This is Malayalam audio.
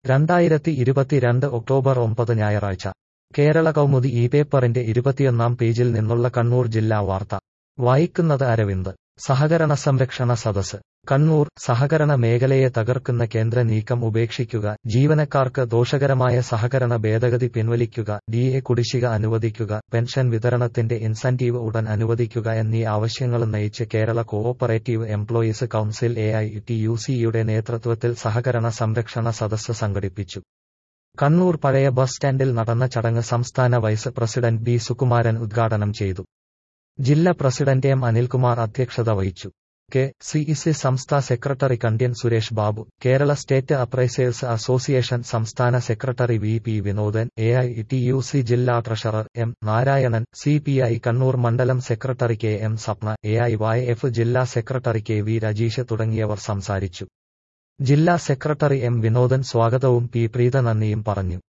രണ്ടായിരത്തി ഇരുപത്തിരണ്ട് ഒക്ടോബർ ഒമ്പത് ഞായറാഴ്ച കേരള കൗമുദി ഈ പേപ്പറിന്റെ ഇരുപത്തിയൊന്നാം പേജിൽ നിന്നുള്ള കണ്ണൂർ ജില്ലാ വാർത്ത വായിക്കുന്നത് അരവിന്ദ് സഹകരണ സംരക്ഷണ സദസ് കണ്ണൂർ സഹകരണ മേഖലയെ തകർക്കുന്ന കേന്ദ്ര നീക്കം ഉപേക്ഷിക്കുക ജീവനക്കാർക്ക് ദോഷകരമായ സഹകരണ ഭേദഗതി പിൻവലിക്കുക ഡിഎ കുടിശ്ശിക അനുവദിക്കുക പെൻഷൻ വിതരണത്തിന്റെ ഇൻസെന്റീവ് ഉടൻ അനുവദിക്കുക എന്നീ ആവശ്യങ്ങൾ നയിച്ച് Kerala co-operative employees council A I T U സിയുടെ നേതൃത്വത്തിൽ സഹകരണ സംരക്ഷണ സദസ്സ് സംഘടിപ്പിച്ചു കണ്ണൂർ പഴയ ബസ് സ്റ്റാൻഡിൽ നടന്ന ചടങ്ങ് സംസ്ഥാന വൈസ് പ്രസിഡന്റ് ബി സുകുമാരൻ ഉദ്ഘാടനം ചെയ്തു ജില്ലാ പ്രസിഡന്റ് എം അനിൽകുമാർ അധ്യക്ഷത വഹിച്ചു കെ സി ഇ സി സംസ്ഥാന സെക്രട്ടറി Kandyan Suresh Babu Kerala state appraisers association സംസ്ഥാന secretary V P Vinodan A I T U C ജില്ലാ treasurer M Narayanan C P I Kannur മണ്ഡലം secretary K M Sapna A I Y F ജില്ലാ സെക്രട്ടറി കെ വി രജീഷ് തുടങ്ങിയവർ സംസാരിച്ചു ജില്ലാ സെക്രട്ടറി എം വിനോദൻ സ്വാഗതവും പി പ്രീത നന്ദിയും പറഞ്ഞു